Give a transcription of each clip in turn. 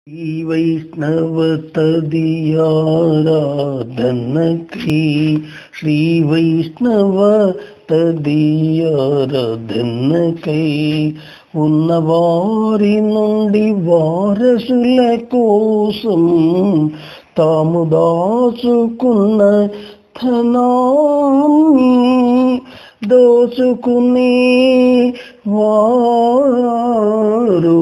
శ్రీ వైష్ణవ తదియారాధనకి శ్రీ వైష్ణవ తదియారాధనకై ఉన్నవారి నుండి వారసుల కోసం తాము దాచుకున్న ధనాన్ని దోచుకునే వారు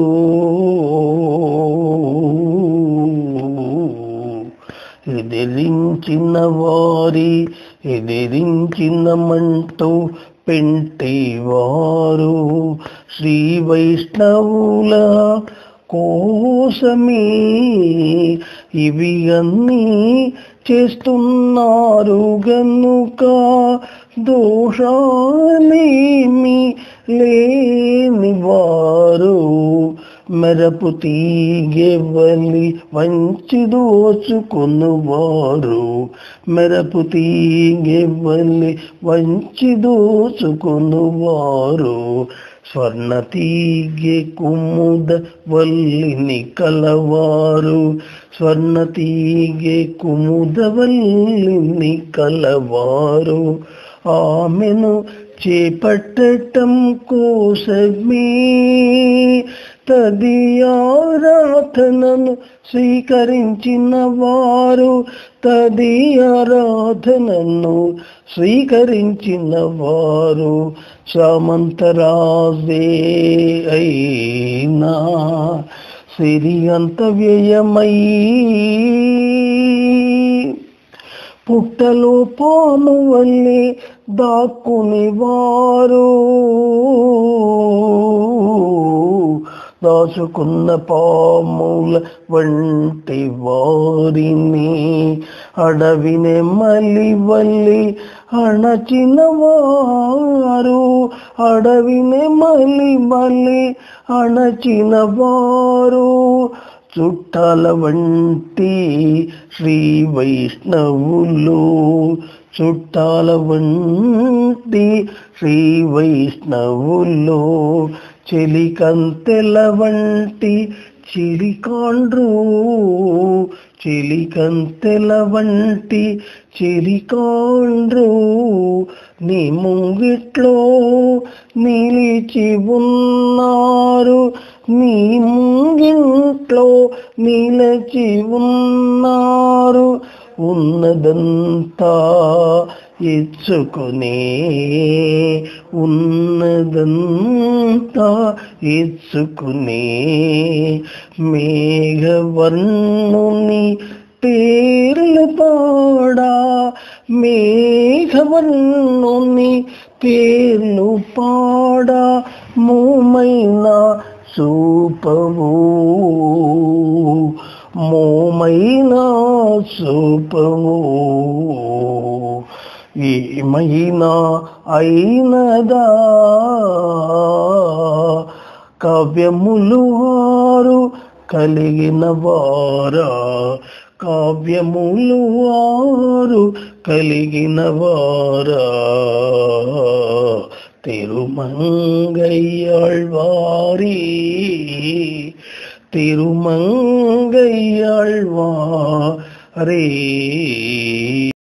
ఎదిరించిన వారి ఎదిరించిన మంటూ పెంటేవారు శ్రీ వైష్ణవుల కోసమే ఇవి అన్నీ చేస్తున్నారు గనుక దోషాలేమి లేని వారు మెరపు తీగెవలి వంచి దోచుకొనువారు మెరపు తీగెవలి వంచి దోచుకొనువారు స్వర్ణ తీగె కుముద వల్లిని కలవారు స్వర్ణ తీగె కుముద వల్లిని కలవారు ఆమెను చేపట్టటం కోసమే తదియారాధనను స్వీకరించిన వారు తదియారాధనను స్వీకరించిన వారు సామంతరాజే అయినా సిరి అంత వ్యయమై పుట్టలో పాము వల్లే దాక్కుని వారు దాచుకున్న పాముల వంటి వారిని అడవినే మలి వల్లి అణచిన వారు అడవినే మలి మలి అణచిన వారు చుట్టాల వంటి శ్రీ వైష్ణవులు చుట్టాల వంటి శ్రీ వైష్ణవులు చెలికంతెల వంటి చిలికాండ్రు చెలికంతెల వంటి చిలికాండ్రు నీ ముంగిట్లో నిలిచి ఉన్నారు నీ ముంగింట్లో నిలచి ఉన్నారు ఉన్నదంతా ఇచ్చుకునే ఉన్నదంతా ఇచ్చుకునే మేఘవర్ణుని పేర్లు పాడా మేఘవర్ణుని పేర్లు పాడా మోమైన సూపవు మోమైనా సూపము ఏమైనా అయినదా కావ్యములు వారు కలిగిన వారా కావ్యములు వారు కలిగిన వారా తిరుమంగయ్యాళ్వారీ తిరుమంగయ్యాళ్వారే